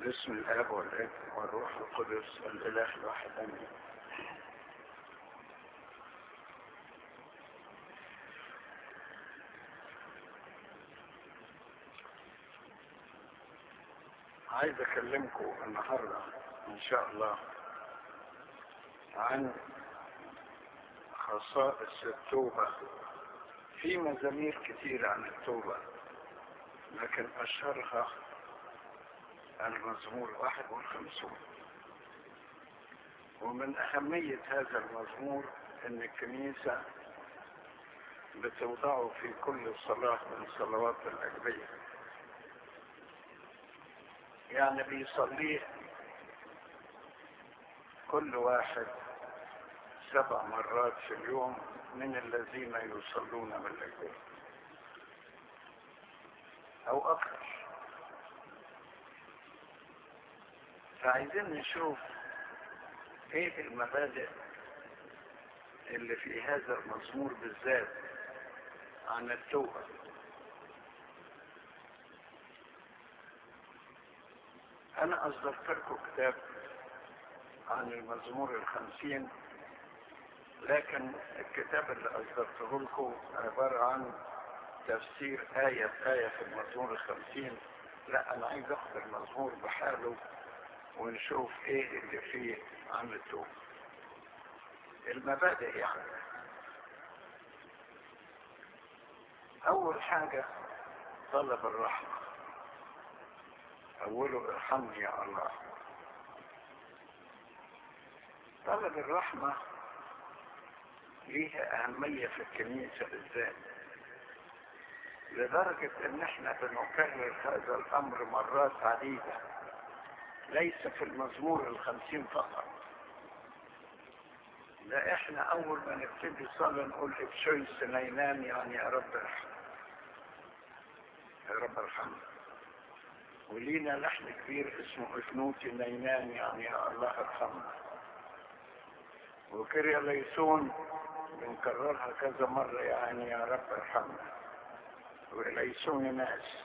باسم الاب والابن والروح القدس الاله الواحد امين عايز اكلمكم النهارده ان شاء الله عن خصائص التوبه في مزامير كتير عن التوبه لكن اشهرها المزمور واحد والخمسون ومن أهمية هذا المزمور أن الكنيسة بتوضعه في كل صلاة من صلوات الأجبية يعني بيصليه كل واحد سبع مرات في اليوم من الذين يصلون بالأجبية أو أكثر فعايزين نشوف ايه المبادئ اللي في هذا المزمور بالذات عن التوبة انا اصدرت لكم كتاب عن المزمور الخمسين لكن الكتاب اللي اصدرته لكم عبارة عن تفسير آية آية في المزمور الخمسين لا انا عايز اخد المزمور بحاله ونشوف ايه اللي فيه عن التوبة المبادئ يعني اول حاجة طلب الرحمة اوله ارحمني يا الله طلب الرحمة ليها اهمية في الكنيسة بالذات لدرجة ان احنا بنكرر هذا الامر مرات عديدة ليس في المزمور الخمسين فقط ده احنا اول ما نبتدي صلاة نقول ابشوي سنينان يعني يا رب ارحم يا رب ارحمنا ولينا لحن كبير اسمه افنوتي نينان يعني يا الله ارحمنا وكريا ليسون بنكررها كذا مرة يعني يا رب ارحمنا وليسون ناس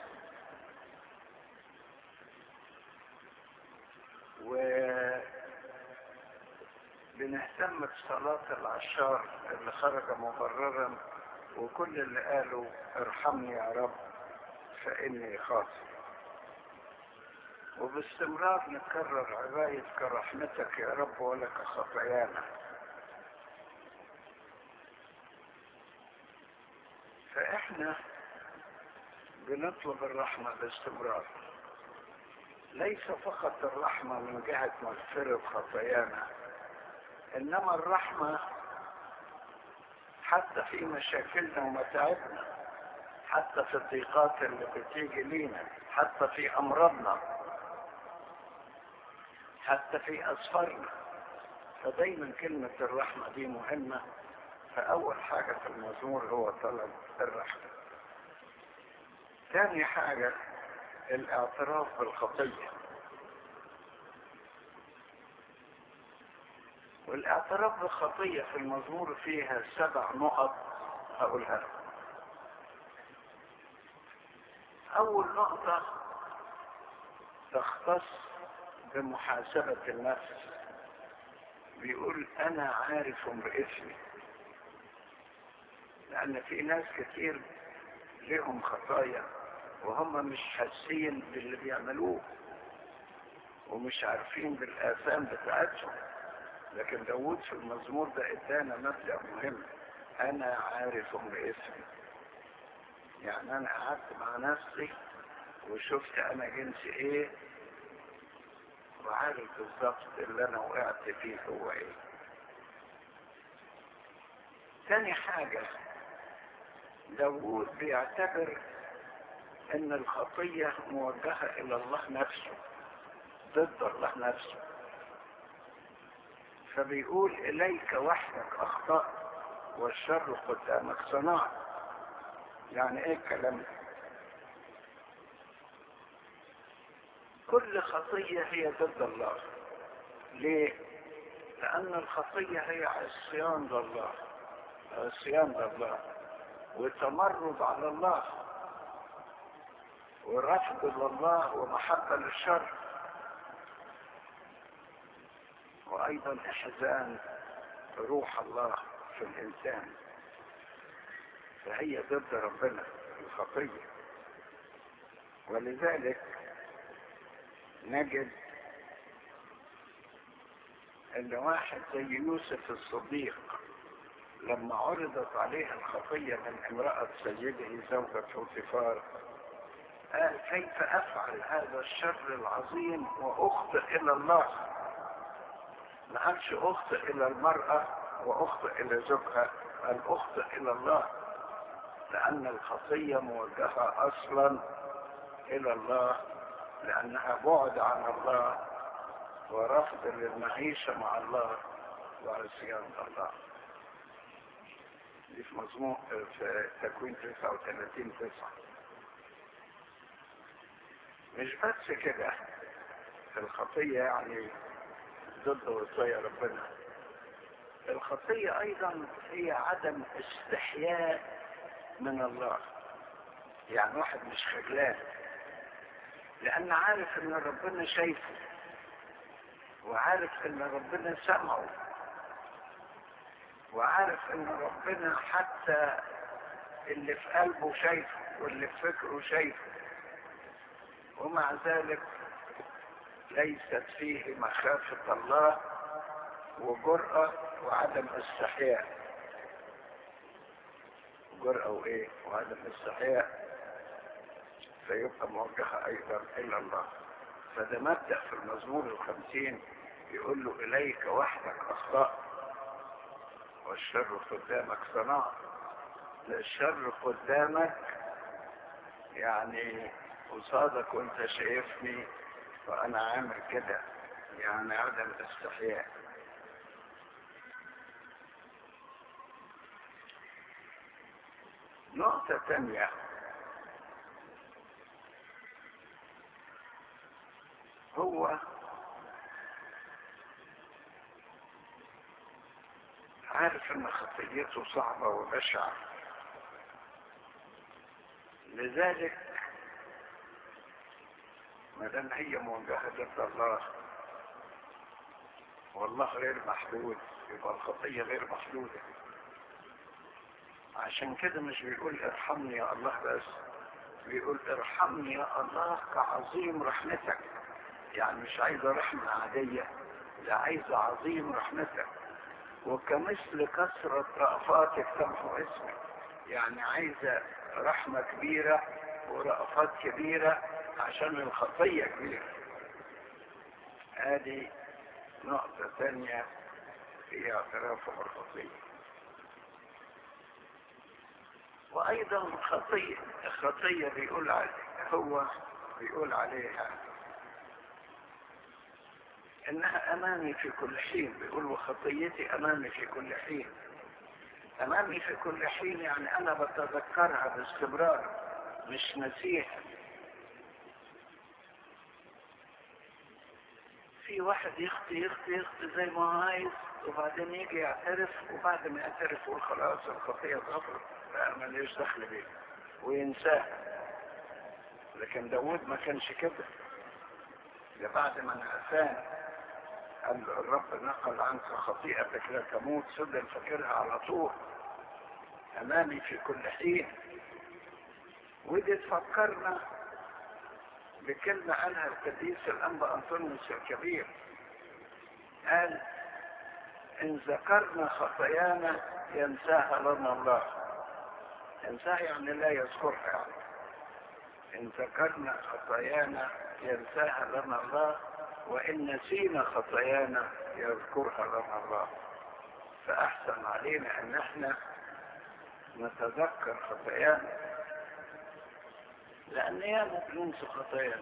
و بنهتم بصلاة العشار اللي خرج مبررا وكل اللي قالوا ارحمني يا رب فإني خاطئ وباستمرار نكرر عباية كرحمتك يا رب ولك خطايانا فإحنا بنطلب الرحمة باستمرار ليس فقط الرحمة من جهة مغفرة خطايانا إنما الرحمة حتى في مشاكلنا ومتاعبنا حتى في الضيقات اللي بتيجي لينا حتى في أمراضنا حتى في أسفارنا فدايما كلمة الرحمة دي مهمة فأول حاجة في المزمور هو طلب الرحمة ثاني حاجة الاعتراف بالخطية والاعتراف بالخطية في المزمور فيها سبع نقط هقولها لكم أول نقطة تختص بمحاسبة النفس بيقول أنا عارف باسمي لأن في ناس كتير لهم خطايا وهم مش حاسين باللي بيعملوه ومش عارفين بالآثام بتاعتهم لكن داود في المزمور ده ادانا مبدأ مهم أنا عارف باسمي يعني أنا قعدت مع نفسي وشفت أنا جنسي إيه وعارف بالظبط اللي أنا وقعت فيه هو إيه تاني حاجة داود بيعتبر ان الخطية موجهة الى الله نفسه ضد الله نفسه فبيقول اليك وحدك اخطأ والشر قدامك صناعة يعني ايه الكلام ده كل خطية هي ضد الله ليه لان الخطية هي عصيان لله عصيان لله وتمرد على الله ورفض لله ومحبة للشر وايضا احزان روح الله في الانسان فهي ضد ربنا الخطيه ولذلك نجد ان واحد زي يوسف الصديق لما عرضت عليه الخطيه من امراه سيده زوجة بوتيفار قال كيف افعل هذا الشر العظيم واخطئ الى الله ما قالش اخطئ الى المراه واخطئ الى زوجها قال اخطئ الى الله لان الخطيه موجهه اصلا الى الله لانها بعد عن الله ورفض للمعيشه مع الله وعصيان الله دي في مضمون في تكوين 39 9 مش بس كده الخطية يعني ضد وصايا ربنا الخطية أيضا هي عدم استحياء من الله يعني واحد مش خجلان لأن عارف إن ربنا شايفه وعارف إن ربنا سمعه وعارف إن ربنا حتى اللي في قلبه شايفه واللي في فكره شايفه ومع ذلك ليست فيه مخافة الله وجرأة وعدم استحياء جرأة وإيه وعدم استحياء فيبقى موجهة أيضا إلى الله فده مبدأ في المزمور الخمسين يقول له إليك وحدك أخطأت والشر قدامك صنعت الشر قدامك يعني قصادك وانت شايفني وانا عامل كده يعني عدم استحياء نقطة تانية هو عارف ان خطيته صعبة وبشعة لذلك ما دام هي موجهة ضد الله والله غير محدود يبقى الخطية غير محدودة عشان كده مش بيقول ارحمني يا الله بس بيقول ارحمني يا الله كعظيم رحمتك يعني مش عايزة رحمة عادية لا عايزة عظيم رحمتك وكمثل كثرة رأفاتك تمحو اسمك يعني عايزة رحمة كبيرة ورأفات كبيرة عشان الخطية كبيرة هذه نقطة ثانية في اعترافه بالخطية وأيضا الخطية الخطية بيقول عليه هو بيقول عليها إنها أمامي في كل حين بيقول وخطيتي أمامي في كل حين أمامي في كل حين يعني أنا بتذكرها باستمرار مش نسيها في واحد يخطي يخطي يخطي زي ما هو عايز وبعدين يجي يعترف وبعد ما يعترف يقول خلاص الخطية اتغفرت بقى ماليش دخل بيه وينساه لكن داود ما كانش كده ده بعد ما نعسان قال له الرب نقل عنك خطيئتك لا تموت فضل فاكرها على طول امامي في كل حين ودي تفكرنا بكلمة قالها القديس الأنبا أنطونيوس الكبير قال إن ذكرنا خطايانا ينساها لنا الله ينساها يعني لا يذكرها يعني إن ذكرنا خطايانا ينساها لنا الله وإن نسينا خطايانا يذكرها لنا الله فأحسن علينا أن احنا نتذكر خطايانا لأن ياما بننسى خطايانا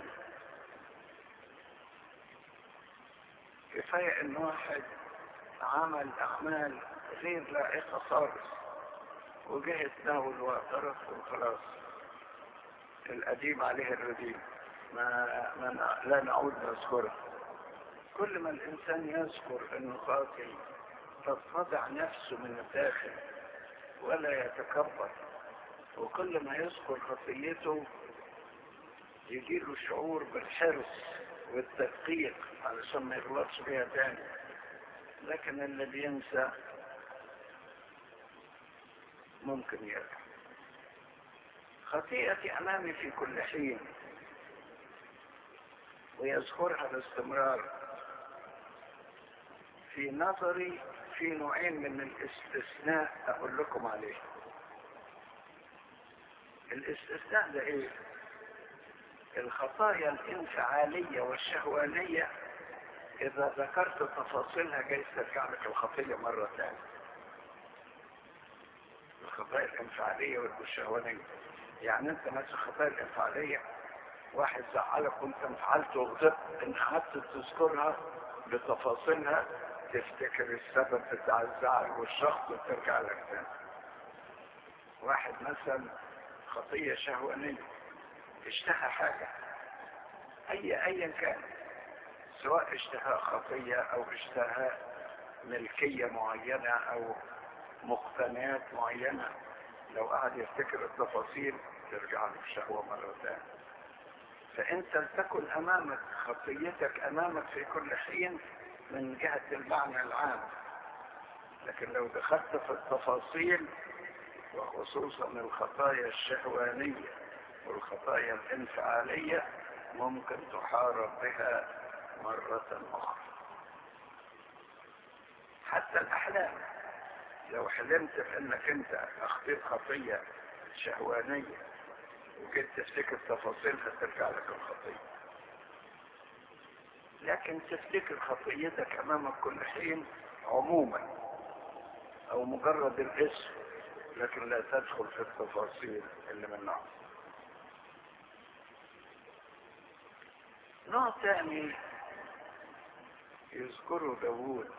كفاية إن واحد عمل أعمال غير لائقة خالص وجه يتناول واعترف وخلاص القديم عليه الرديم ما, ما لا نعود نذكره كل ما الإنسان يذكر إنه خاطئ تتضع نفسه من الداخل ولا يتكبر وكل ما يذكر خطيته يجيله شعور بالحرص والتدقيق علشان ما يغلطش بيها تاني لكن اللي بينسى ممكن يرجع خطيئتي أمامي في كل حين ويذكرها باستمرار في نظري في نوعين من الاستثناء أقول لكم عليه الاستثناء ده ايه الخطايا الانفعالية والشهوانية اذا ذكرت تفاصيلها جايز ترجع لك الخطية مرة ثانية الخطايا الانفعالية والشهوانية يعني انت مثلا الخطايا الانفعالية واحد زعلك وانت انفعلت وغضبت ان قعدت تذكرها بتفاصيلها تفتكر السبب بتاع الزعل والشخص وترجع لك تاني واحد مثلا خطية شهوانية اشتهى حاجة اي ايا كان سواء اشتهى خطية او اشتهى ملكية معينة او مقتنيات معينة لو قعد يفتكر التفاصيل ترجع له الشهوة مرة ثانية فانت تكن امامك خطيتك امامك في كل حين من جهة المعنى العام لكن لو دخلت في التفاصيل وخصوصا الخطايا الشهوانية والخطايا الانفعالية ممكن تحارب بها مرة أخرى حتى الأحلام لو حلمت بأنك أنت أخطيت خطية شهوانية وجيت تفتكر تفاصيلها ترجع لك الخطية لكن تفتكر خطيتك أمامك كل حين عموما أو مجرد الاسم لكن لا تدخل في التفاصيل اللي من نوع نوع ثاني يذكره داوود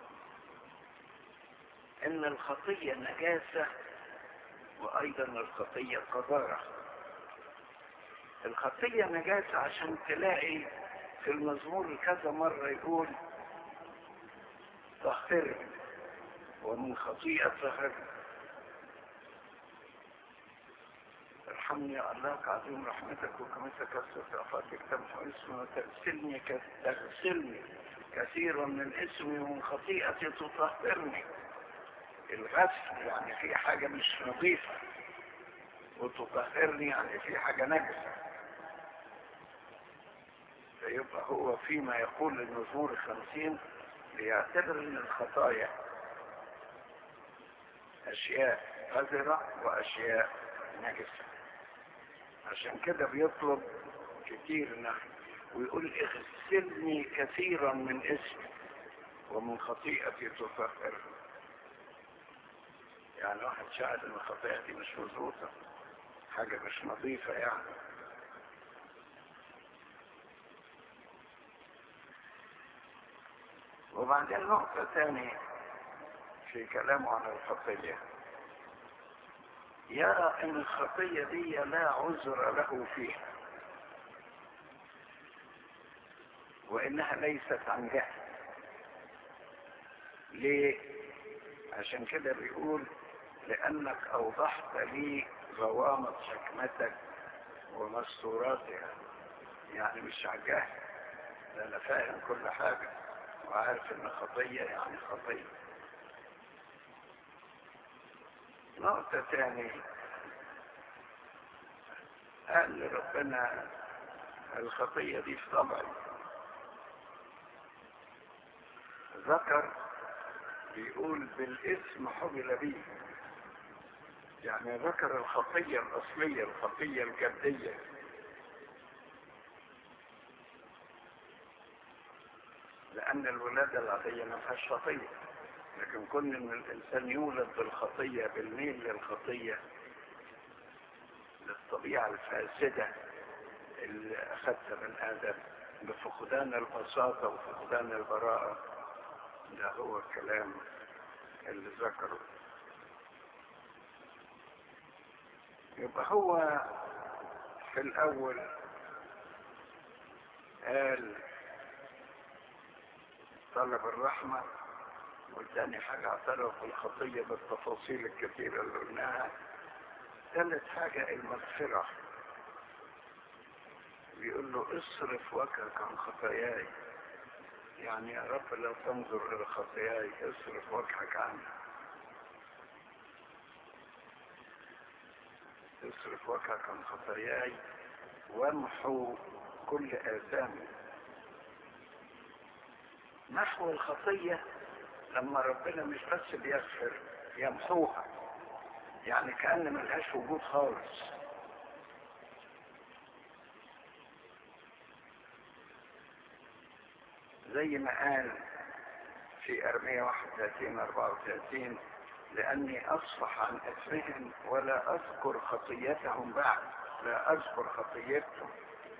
ان الخطية نجاسة وايضا الخطية قذارة الخطية نجاسة عشان تلاقي في المزمور كذا مرة يقول طهرني ومن خطيئة طهرني ارحمني يا الله عظيم رحمتك وكمتك كثرة عفاتك تمحو اسمي وتغسلني تغسلني كثيرا من اسمي ومن خطيئتي تطهرني الغسل يعني في حاجة مش نظيفة وتطهرني يعني في حاجة نجسة فيبقى هو فيما يقول المزمور الخمسين ليعتبر ان الخطايا اشياء قذرة واشياء نجسة عشان كده بيطلب كتير نحن ويقول اغسلني كثيرا من اسمي ومن خطيئتي تطهر يعني واحد شاهد ان خطيئتي مش مظبوطة حاجة مش نظيفة يعني وبعدين نقطة ثانية في كلامه عن الخطية يرى ان الخطية دي لا عذر له فيها وانها ليست عن جهل ليه عشان كده بيقول لانك اوضحت لي غوامض حكمتك ومستوراتها يعني مش عن جهل ده انا فاهم كل حاجة وعارف ان خطية يعني خطية نقطة تاني قال ربنا الخطية دي في طبعي ذكر بيقول بالاسم حبل بي يعني ذكر الخطية الأصلية الخطية الجدية لأن الولادة العادية ما فيهاش خطية لكن كون ان الانسان يولد بالخطية بالميل للخطية للطبيعة الفاسدة اللي اخذتها من ادم بفقدان البساطة وفقدان البراءة ده هو الكلام اللي ذكره يبقى هو في الاول قال طلب الرحمه وثاني حاجة اعترف بالخطية بالتفاصيل الكثيرة اللي قلناها ثالث حاجة المغفرة بيقول له اصرف وجهك عن خطاياي يعني يا رب لا تنظر إلى خطاياي اصرف وجهك عني اصرف وجهك عن خطاياي وامحو كل آثامي محو الخطية لما ربنا مش بس بيغفر يمحوها يعني كأن ملهاش وجود خالص زي ما قال في أرمية 31 34 لأني أصفح عن إثمهم ولا أذكر خطيتهم بعد لا أذكر خطيتهم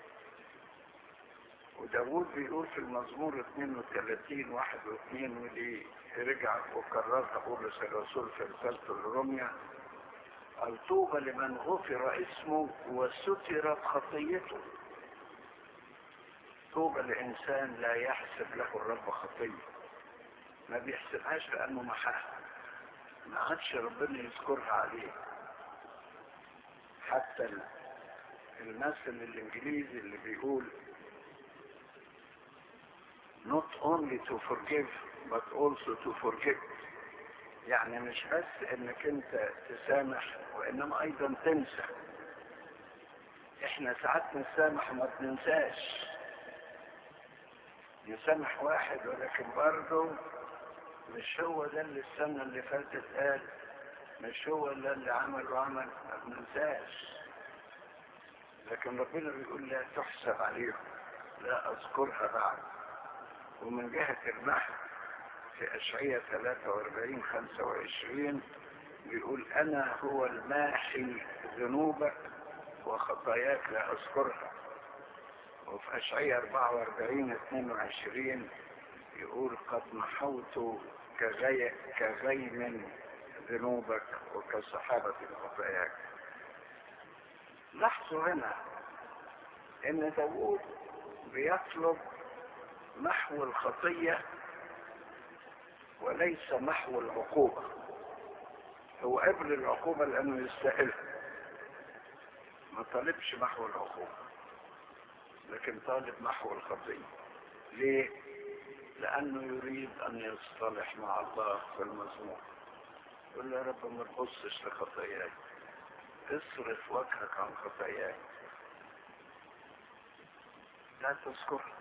وداود بيقول في المزمور 32 واحد واثنين ودي رجع وكررها بولس الرسول في رسالته الرمية قال طوبى لمن غفر اسمه وسترت خطيته طوبى لإنسان لا يحسب له الرب خطية ما بيحسبهاش لأنه محاها ما عادش ربنا يذكرها عليه حتى المثل الانجليزي اللي بيقول not only to forgive but also to forget يعني مش بس انك انت تسامح وانما ايضا تنسى احنا ساعات نسامح وما بننساش نسامح واحد ولكن برضه مش هو ده اللي السنة اللي فاتت قال مش هو ده اللي عمل وعمل ما بننساش لكن ربنا بيقول لا تحسب عليهم لا اذكرها بعد ومن جهة المحو في أشعية 43 25 بيقول أنا هو الماحي ذنوبك وخطاياك لا أذكرها وفي أشعية 44 22 يقول قد محوت كغي كغيم ذنوبك وكسحابة خطاياك لاحظوا هنا ان داوود بيطلب محو الخطية وليس محو العقوبة هو قبل العقوبة لأنه يستاهلها ما طالبش محو العقوبة لكن طالب محو الخطية ليه؟ لأنه يريد أن يصطلح مع الله في المزمور يقول له يا رب ما تبصش لخطاياي اصرف وجهك عن خطاياي لا تذكرها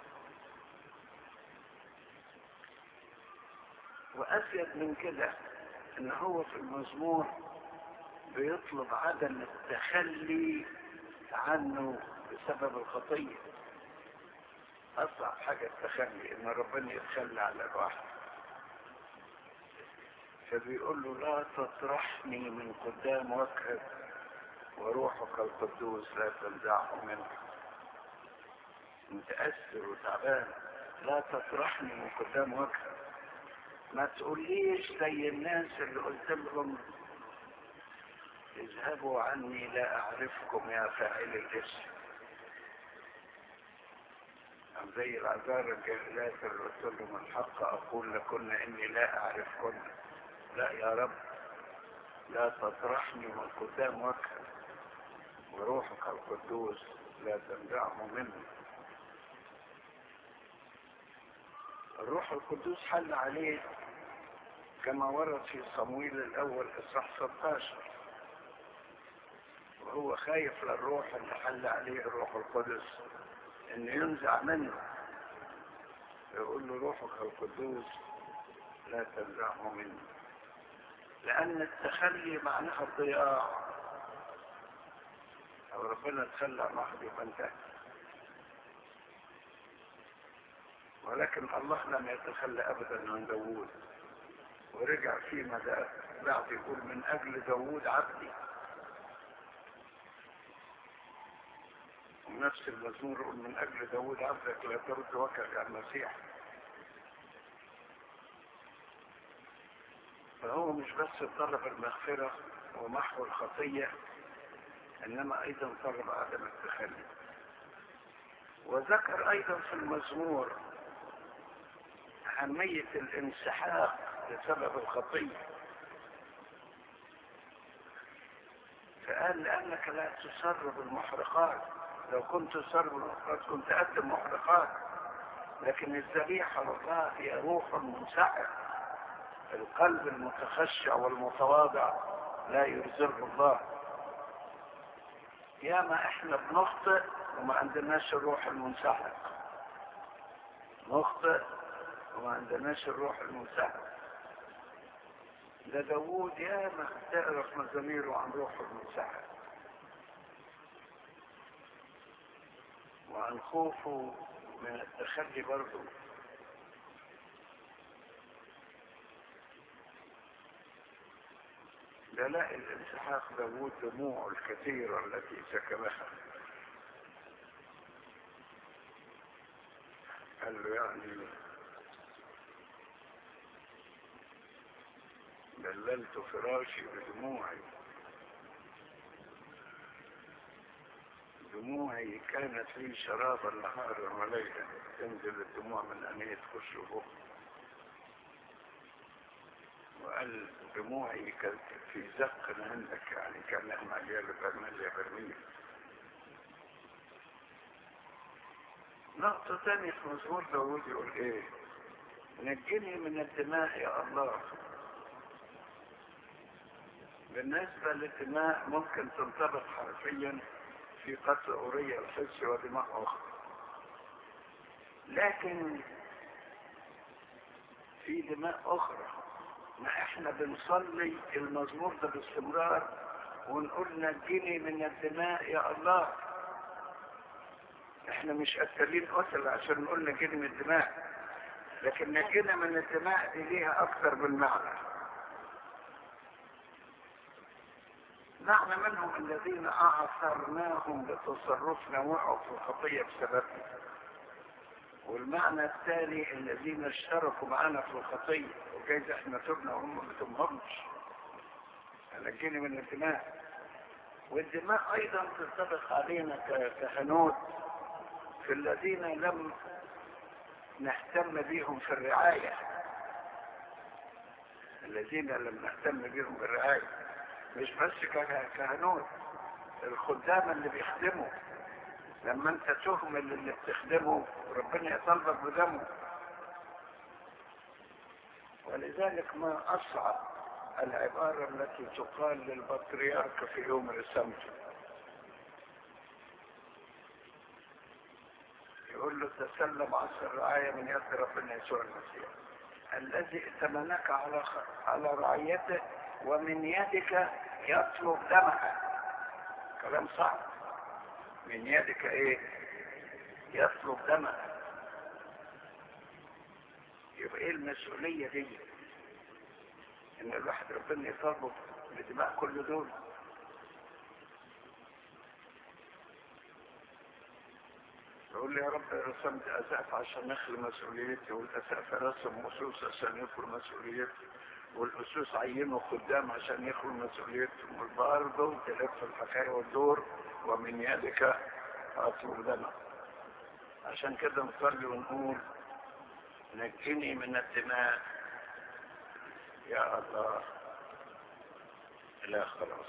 وأزيد من كده إن هو في المزمور بيطلب عدم التخلي عنه بسبب الخطية أصعب حاجة التخلي إن ربنا يتخلى على الواحد فبيقول له لا تطرحني من قدام وجهك وروحك القدوس لا تنزعه منك متأثر وتعبان لا تطرحني من قدام وجهك ما تقوليش زي الناس اللي قلت لهم اذهبوا عني لا اعرفكم يا فاعل الاسم أم زي العذار الجاهلات اللي قلت لهم الحق اقول لكن اني لا اعرفكن لا يا رب لا تطرحني من قدام وجهك وروحك القدوس لا تنزعه مني الروح القدوس حل عليه كما ورد في صمويل الاول اصحاح 16 وهو خايف للروح اللي حل عليه الروح القدس ان ينزع منه يقول له روحك القدوس لا تنزعه مني لان التخلي معناها الضياع او ربنا تخلى عن واحد يبقى انتهى ولكن الله لم يتخلى ابدا عن داوود ورجع فيما ده بعد يقول من اجل داوود عبدي ونفس المزمور يقول من اجل داوود عبدك لا ترد وجهك عن المسيح فهو مش بس طلب المغفرة ومحو الخطية انما ايضا طلب عدم التخلي وذكر ايضا في المزمور أهمية الانسحاق بسبب الخطية فقال لأنك لا تسر بالمحرقات لو كنت تسر بالمحرقات كنت أقدم محرقات لكن الذبيحة لله هي روح منسحق القلب المتخشع والمتواضع لا يرزقه الله ياما احنا بنخطئ وما عندناش الروح المنسحق نخطئ وما عندناش الروح المنسحق ده داوود ياما تعرف مزاميره عن روح المنسحق وعن خوفه من التخلي برضه لا لا الانسحاق داوود دموع الكثيرة التي سكبها قال له يعني بللت فراشي بدموعي دموعي كانت لي شرابا نهارا وليلا تنزل الدموع من عيني تخش بقى وقال دموعي كانت في زق عندك يعني كان مليان برميل برميل نقطة ثانية في مزمور داوود يقول ايه نجني من الدماء يا الله بالنسبة للدماء ممكن تنطبق حرفيا في قتل أورية الحس ودماء أخرى لكن في دماء أخرى ما احنا بنصلي المزمور ده باستمرار ونقول نجني من الدماء يا الله احنا مش قتالين قتل عشان نقول نجني من الدماء لكن نجينا من الدماء دي ليها اكثر من معنى معنى منهم الذين اعثرناهم بتصرفنا وقعوا في الخطيه بسببنا والمعنى الثاني الذين اشتركوا معنا في الخطيه وجايز احنا تبنا وهم ما تبهمش نجيني من الدماء والدماء ايضا تنطبق علينا كهنود في الذين لم نهتم بهم في الرعاية الذين لم نهتم بهم بالرعاية مش بس كهنود الخدام اللي بيخدموا لما انت تهمل اللي بتخدمه ربنا يطلبك بدمه ولذلك ما اصعب العبارة التي تقال للبطريرك في يوم رسامته يقول له تسلم عصر الرعاية من يد ربنا يسوع المسيح الذي ائتمنك على على رعيته ومن يدك يطلب دمك كلام صعب من يدك ايه يطلب دمك يبقى ايه المسؤولية دي ان الواحد ربنا يطلبه بدماء كل دول يقول لي يا رب رسمت اسقف عشان نخلي مسؤوليتي والاسقف رسم اسوس عشان يخلوا مسؤوليتي والاسوس عينوا خدام عشان يخلوا مسؤوليتهم وبرضه تلف الحكايه والدور ومن يدك اطلب دمك عشان كده نصلي ونقول نجني من الدماء يا الله لا خلاص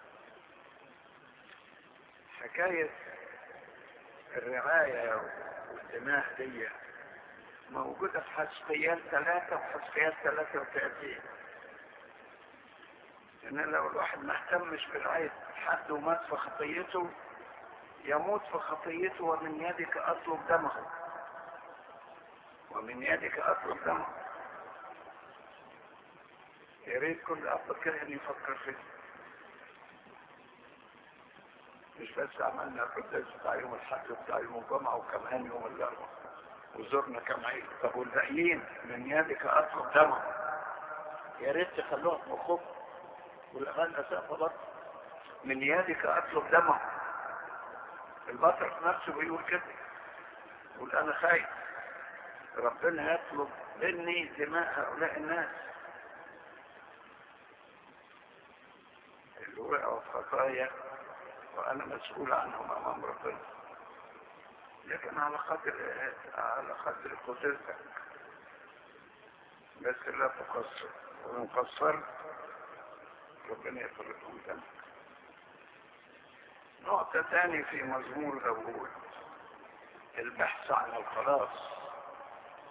حكاية الرعاية والدماء دي موجودة في حسقيال ثلاثة وحسقيال ثلاثة وثلاثين إن لو الواحد ما اهتمش برعاية حد ومات في خطيته يموت في خطيته ومن يدك أطلب دمه ومن يدك أطلب دمه يا ريت كل أب كاهن يفكر فيه مش بس عملنا القداس بتاع يوم الحد بتاع يوم الجمعة وكمان يوم الأربعاء وزرنا كم عيد طب والباقيين من يدك أطلب دمه يا ريت تخلوها في مخكم والأمان أساء برضه من يدك أطلب دمه البطرس نفسه بيقول كده يقول أنا خايف ربنا يطلب مني دماء هؤلاء الناس اللي وقعوا في خطايا وأنا مسؤول عنهم أمام ربنا لكن على قدر على قدر قدرتك بس لا تقصر وإن قصرت ربنا يفرقهم دمك نقطة تاني في مزمور داوود البحث عن الخلاص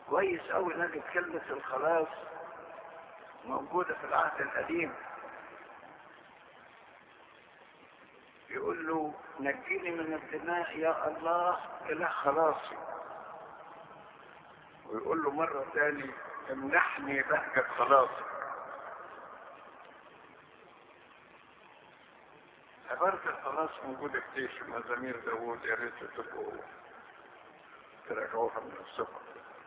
كويس قوي نجد كلمة الخلاص موجودة في العهد القديم يقول له نجيني من الدماء يا الله إله خلاصي ويقول له مرة تاني امنحني بهجة خلاصك عبارة الخلاص موجودة كتير في مزامير داوود يا ريت تبقوا تراجعوها من الصفر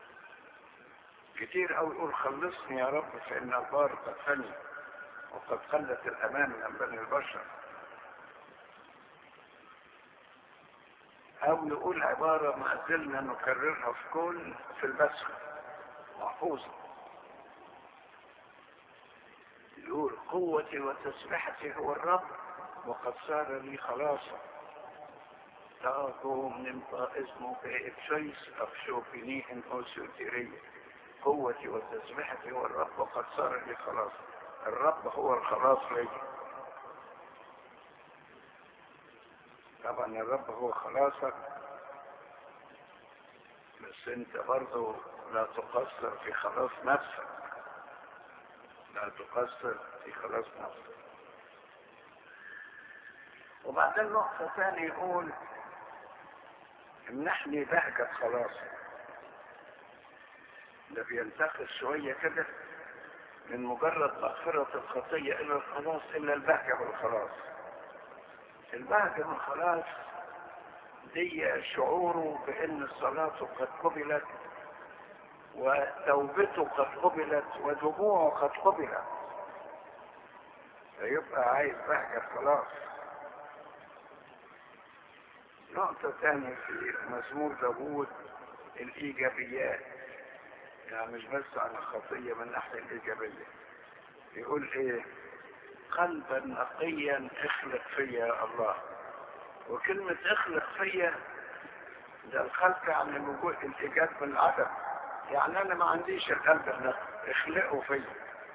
كتير قوي يقول خلصني يا رب فإن البار قد فني وقد خلت الأمان من بني البشر أو يقول عبارة ما زلنا نكررها في كل في البسخ محفوظة يقول قوتي وتسبحتي هو الرب وقد صار لي خلاصا تأكو من اسمه بإبشيس أفشوفني إن أوسيوتيرية قوتي وتسبحتي هو الرب وقد صار لي خلاصا الرب هو الخلاص لي طبعا الرب هو خلاصك بس انت برضه لا تقصر في خلاص نفسك لا تقصر في خلاص نفسك وبعدين نقطة ثانية يقول امنحني بهجة خلاص ده بينتقل شوية كده من مجرد مغفرة الخطية إلى الخلاص إلى البهجة بالخلاص البهجة بالخلاص دي شعوره بأن صلاته قد قبلت وتوبته قد قبلت ودموعه قد قبلت فيبقى عايز بهجة خلاص نقطة ثانية في مزمور داوود الإيجابيات يعني مش بس عن الخطية من ناحية الإيجابية يقول إيه قلبا نقيا اخلق فيا يا الله وكلمة اخلق فيا ده الخلق عن الوجود الإيجاد من العدم يعني أنا ما عنديش القلب النقي اخلقه فيا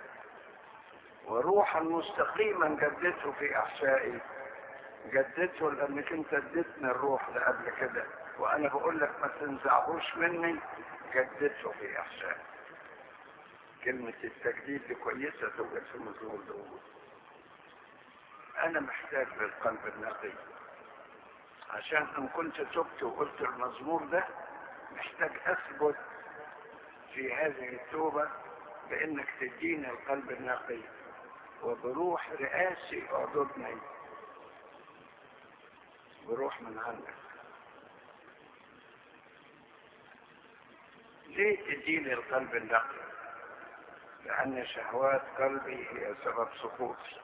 وروحا مستقيما جدته في أحشائي جددته لانك انت اديتني الروح ده قبل كده وانا بقول لك ما تنزعوش مني جددته في احسان كلمة التجديد دي كويسة توجد في مزمور داوود انا محتاج للقلب النقي عشان ان كنت تبت وقلت المزمور ده محتاج اثبت في هذه التوبة بانك تديني القلب النقي وبروح رئاسي اعضدني بروح من عندك ليه تديني القلب النقي لأن شهوات قلبي هي سبب سقوطي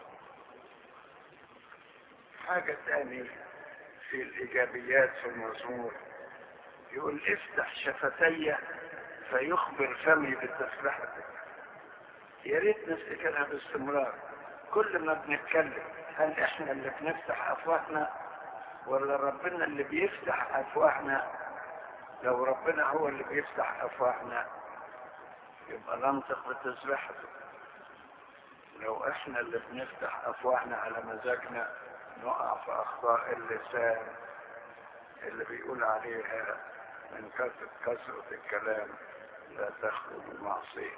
حاجة تاني في الإيجابيات في المزمور يقول افتح شفتي فيخبر فمي بتسبحتك يا ريت نفتكرها باستمرار كل ما بنتكلم هل احنا اللي بنفتح افواهنا ولا ربنا اللي بيفتح افواهنا لو ربنا هو اللي بيفتح افواهنا يبقى ننطق بتسبيحته لو احنا اللي بنفتح افواهنا على مزاجنا نقع في اخطاء اللسان اللي بيقول عليها من كثرة كثرة الكلام لا تخلو المعصية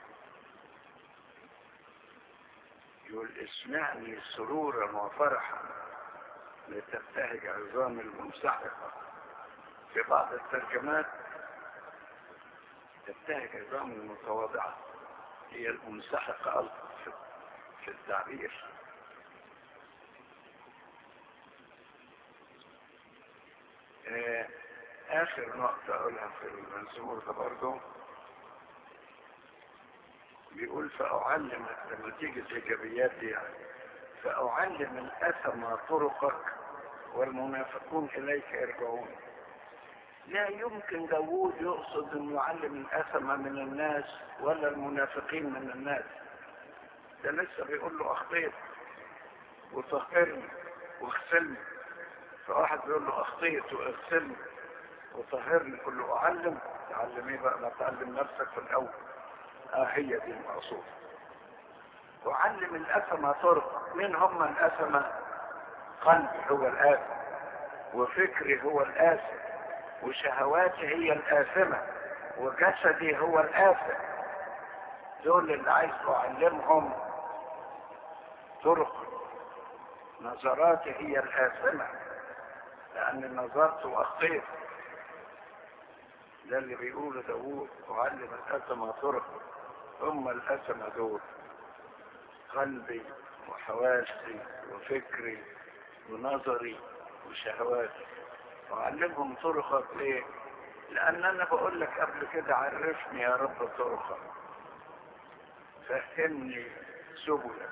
يقول اسمعني سرورا وفرحا لتبتهج عظام المنسحقة في بعض الترجمات تبتهج عظام المتواضعة هي المنسحقة ألطف في التعبير آه آخر نقطة أقولها في المنصور ده برضه بيقول فأعلم لما تيجي الإيجابيات دي يعني فأعلم الأثم طرقك والمنافقون إليك يرجعون لا يمكن داوود يقصد أن يعلم الأثم من الناس ولا المنافقين من الناس ده لسه بيقول له أخطيت وطهرني واغسلني فواحد بيقول له أخطيت واغسلني وطهرني يقول له أعلم تعلم إيه بقى ما تعلم نفسك في الأول آه هي دي المقصود وعلم الأثم طرق مين هم الأثم قلبي هو الآثم وفكري هو الآثم وشهواتي هي الآثمة وجسدي هو الآثم دول اللي عايز أعلمهم طرق نظراتي هي الآثمة لأن نظرت وأخطيت ده اللي بيقوله داوود أعلم الأثمة طرق هم الأثمة دول قلبي وحواسي وفكري ونظري وشهواتي وأعلمهم طرقك ليه؟ لأن أنا بقول لك قبل كده عرفني يا رب طرقك فهمني سبلك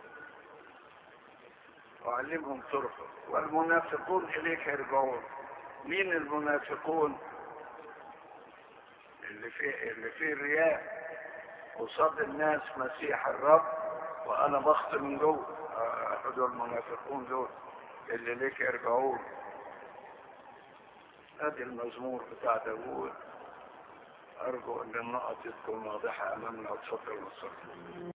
وأعلمهم طرقك والمنافقون إليك يرجعون مين المنافقون اللي فيه اللي فيه رياء قصاد الناس مسيح الرب وأنا بخط من جوه آه، دول المنافقون دول اللي ليك يرجعون ادي المزمور بتاع داوود ارجو ان النقط تكون واضحه امامنا وتفضل وصلنا